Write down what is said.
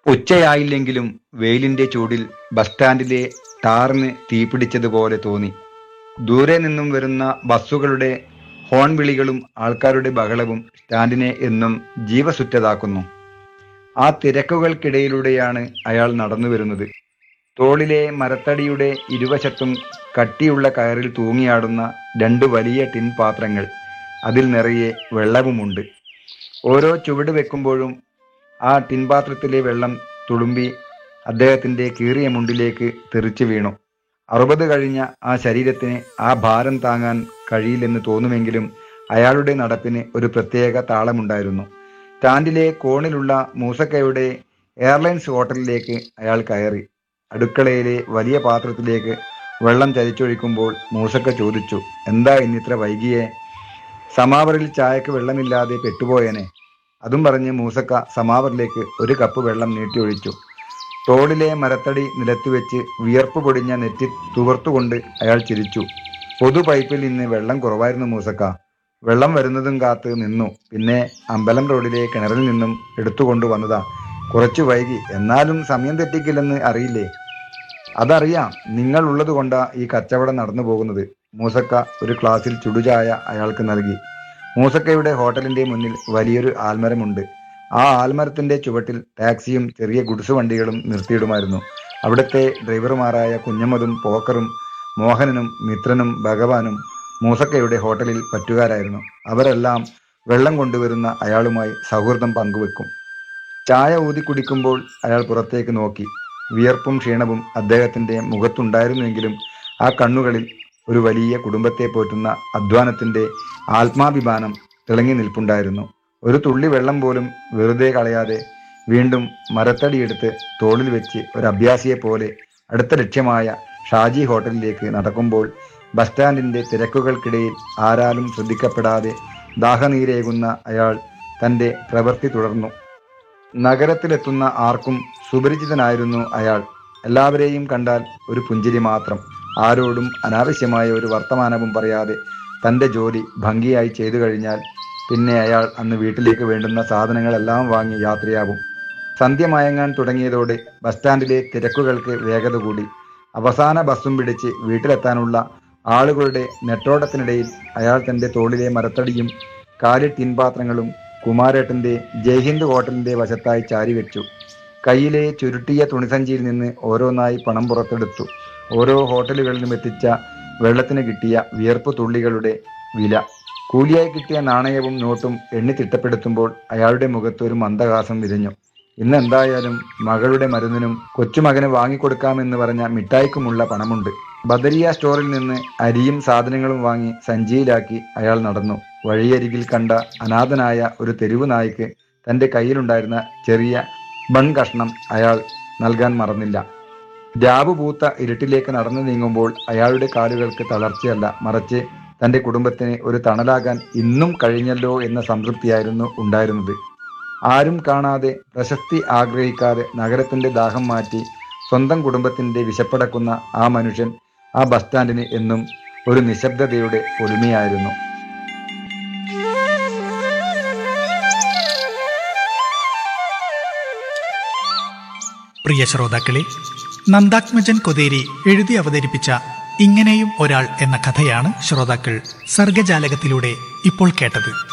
ഉച്ചയായില്ലെങ്കിലും വെയിലിന്റെ ചൂടിൽ ബസ് സ്റ്റാൻഡിലെ ടാറിന് തീപിടിച്ചതുപോലെ തോന്നി ദൂരെ നിന്നും വരുന്ന ബസ്സുകളുടെ ഹോൺ വിളികളും ആൾക്കാരുടെ ബഹളവും സ്റ്റാൻഡിനെ എന്നും ജീവസുറ്റതാക്കുന്നു ആ തിരക്കുകൾക്കിടയിലൂടെയാണ് അയാൾ നടന്നു വരുന്നത് തോളിലെ മരത്തടിയുടെ ഇരുവശത്തും കട്ടിയുള്ള കയറിൽ തൂങ്ങിയാടുന്ന രണ്ട് വലിയ ടിൻ പാത്രങ്ങൾ അതിൽ നിറയെ വെള്ളവുമുണ്ട് ഓരോ ചുവട് വെക്കുമ്പോഴും ആ ടിൻ പാത്രത്തിലെ വെള്ളം തുളുമ്പി അദ്ദേഹത്തിന്റെ കീറിയ മുണ്ടിലേക്ക് തെറിച്ചു വീണു അറുപത് കഴിഞ്ഞ ആ ശരീരത്തിന് ആ ഭാരം താങ്ങാൻ കഴിയില്ലെന്ന് തോന്നുമെങ്കിലും അയാളുടെ നടപ്പിന് ഒരു പ്രത്യേക താളമുണ്ടായിരുന്നു സ്റ്റാൻഡിലെ കോണിലുള്ള മൂസക്കയുടെ എയർലൈൻസ് ഹോട്ടലിലേക്ക് അയാൾ കയറി അടുക്കളയിലെ വലിയ പാത്രത്തിലേക്ക് വെള്ളം ചരിച്ചൊഴിക്കുമ്പോൾ മൂസക്ക ചോദിച്ചു എന്താ ഇന്നിത്ര വൈകിയേ സമാവറിൽ ചായക്ക് വെള്ളമില്ലാതെ പെട്ടുപോയനെ അതും പറഞ്ഞ് മൂസക്ക സമാവറിലേക്ക് ഒരു കപ്പ് വെള്ളം നീട്ടിയൊഴിച്ചു തോളിലെ മരത്തടി നിലത്തുവെച്ച് വിയർപ്പ് പൊടിഞ്ഞ നെറ്റി തുവർത്തുകൊണ്ട് അയാൾ ചിരിച്ചു പൊതു പൈപ്പിൽ നിന്ന് വെള്ളം കുറവായിരുന്നു മൂസക്ക വെള്ളം വരുന്നതും കാത്ത് നിന്നു പിന്നെ അമ്പലം റോഡിലെ കിണറിൽ നിന്നും എടുത്തുകൊണ്ട് വന്നതാ കുറച്ചു വൈകി എന്നാലും സമയം തെറ്റിക്കില്ലെന്ന് അറിയില്ലേ അതറിയാം നിങ്ങൾ ഉള്ളത് കൊണ്ടാ ഈ കച്ചവടം നടന്നു പോകുന്നത് മൂസക്ക ഒരു ഗ്ലാസ്സിൽ ചുടുചായ അയാൾക്ക് നൽകി മൂസക്കയുടെ ഹോട്ടലിന്റെ മുന്നിൽ വലിയൊരു ആൽമരമുണ്ട് ആ ആൽമരത്തിന്റെ ചുവട്ടിൽ ടാക്സിയും ചെറിയ ഗുഡ്സ് വണ്ടികളും നിർത്തിയിടുമായിരുന്നു അവിടുത്തെ ഡ്രൈവർമാരായ കുഞ്ഞമ്മതും പോക്കറും മോഹനനും മിത്രനും ഭഗവാനും മൂസക്കയുടെ ഹോട്ടലിൽ പറ്റുകാരായിരുന്നു അവരെല്ലാം വെള്ളം കൊണ്ടുവരുന്ന അയാളുമായി സൗഹൃദം പങ്കുവെക്കും ചായ ഊതി കുടിക്കുമ്പോൾ അയാൾ പുറത്തേക്ക് നോക്കി വിയർപ്പും ക്ഷീണവും അദ്ദേഹത്തിന്റെ മുഖത്തുണ്ടായിരുന്നുവെങ്കിലും ആ കണ്ണുകളിൽ ഒരു വലിയ കുടുംബത്തെ പോറ്റുന്ന അധ്വാനത്തിന്റെ ആത്മാഭിമാനം തിളങ്ങി നിൽപ്പുണ്ടായിരുന്നു ഒരു തുള്ളി വെള്ളം പോലും വെറുതെ കളയാതെ വീണ്ടും മരത്തടിയെടുത്ത് തോളിൽ വെച്ച് ഒരു അഭ്യാസിയെ പോലെ അടുത്ത ലക്ഷ്യമായ ഷാജി ഹോട്ടലിലേക്ക് നടക്കുമ്പോൾ ബസ് സ്റ്റാൻഡിന്റെ തിരക്കുകൾക്കിടയിൽ ആരാലും ശ്രദ്ധിക്കപ്പെടാതെ ദാഹനീരേകുന്ന അയാൾ തന്റെ പ്രവൃത്തി തുടർന്നു നഗരത്തിലെത്തുന്ന ആർക്കും സുപരിചിതനായിരുന്നു അയാൾ എല്ലാവരെയും കണ്ടാൽ ഒരു പുഞ്ചിരി മാത്രം ആരോടും അനാവശ്യമായ ഒരു വർത്തമാനവും പറയാതെ തന്റെ ജോലി ഭംഗിയായി ചെയ്തു കഴിഞ്ഞാൽ പിന്നെ അയാൾ അന്ന് വീട്ടിലേക്ക് വേണ്ടുന്ന സാധനങ്ങളെല്ലാം വാങ്ങി യാത്രയാവും സന്ധ്യ മയങ്ങാൻ തുടങ്ങിയതോടെ ബസ് സ്റ്റാൻഡിലെ തിരക്കുകൾക്ക് വേഗത കൂടി അവസാന ബസ്സും പിടിച്ച് വീട്ടിലെത്താനുള്ള ആളുകളുടെ നെട്ടോട്ടത്തിനിടയിൽ അയാൾ തന്റെ തോളിലെ മരത്തടിയും കാലി ടിൻപാത്രങ്ങളും കുമാരേട്ടന്റെ ജയ്ഹിന്ദ് ഹോട്ടലിന്റെ വശത്തായി ചാരി വെച്ചു കയ്യിലെ ചുരുട്ടിയ തുണിസഞ്ചിയിൽ നിന്ന് ഓരോന്നായി പണം പുറത്തെടുത്തു ഓരോ ഹോട്ടലുകളിലും എത്തിച്ച വെള്ളത്തിന് കിട്ടിയ വിയർപ്പ് തുള്ളികളുടെ വില കൂലിയായി കിട്ടിയ നാണയവും നോട്ടും എണ്ണി തിട്ടപ്പെടുത്തുമ്പോൾ അയാളുടെ മുഖത്ത് ഒരു മന്ദഹാസം വിരിഞ്ഞു ഇന്ന് എന്തായാലും മകളുടെ മരുന്നിനും കൊച്ചുമകന് വാങ്ങിക്കൊടുക്കാമെന്ന് പറഞ്ഞ മിഠായിക്കുമുള്ള പണമുണ്ട് ബദരിയ സ്റ്റോറിൽ നിന്ന് അരിയും സാധനങ്ങളും വാങ്ങി സഞ്ചിയിലാക്കി അയാൾ നടന്നു വഴിയരികിൽ കണ്ട അനാഥനായ ഒരു തെരുവ് നായ്ക്ക് തന്റെ കയ്യിലുണ്ടായിരുന്ന ചെറിയ ബൺ കഷ്ണം അയാൾ നൽകാൻ മറന്നില്ല രാവ് പൂത്ത ഇരുട്ടിലേക്ക് നടന്നു നീങ്ങുമ്പോൾ അയാളുടെ കാലുകൾക്ക് തളർച്ചയല്ല മറിച്ച് തന്റെ കുടുംബത്തിന് ഒരു തണലാകാൻ ഇന്നും കഴിഞ്ഞല്ലോ എന്ന സംതൃപ്തിയായിരുന്നു ഉണ്ടായിരുന്നത് ആരും കാണാതെ പ്രശസ്തി ആഗ്രഹിക്കാതെ നഗരത്തിന്റെ ദാഹം മാറ്റി സ്വന്തം കുടുംബത്തിന്റെ വിശപ്പടക്കുന്ന ആ മനുഷ്യൻ ആ ബസ് സ്റ്റാൻഡിന് എന്നും ഒരു നിശബ്ദതയുടെ ഒളിമയായിരുന്നു പ്രിയ ശ്രോതാക്കളെ നന്ദാത്മജൻ കൊതേരി എഴുതി അവതരിപ്പിച്ച ഇങ്ങനെയും ഒരാൾ എന്ന കഥയാണ് ശ്രോതാക്കൾ സർഗജാലകത്തിലൂടെ ഇപ്പോൾ കേട്ടത്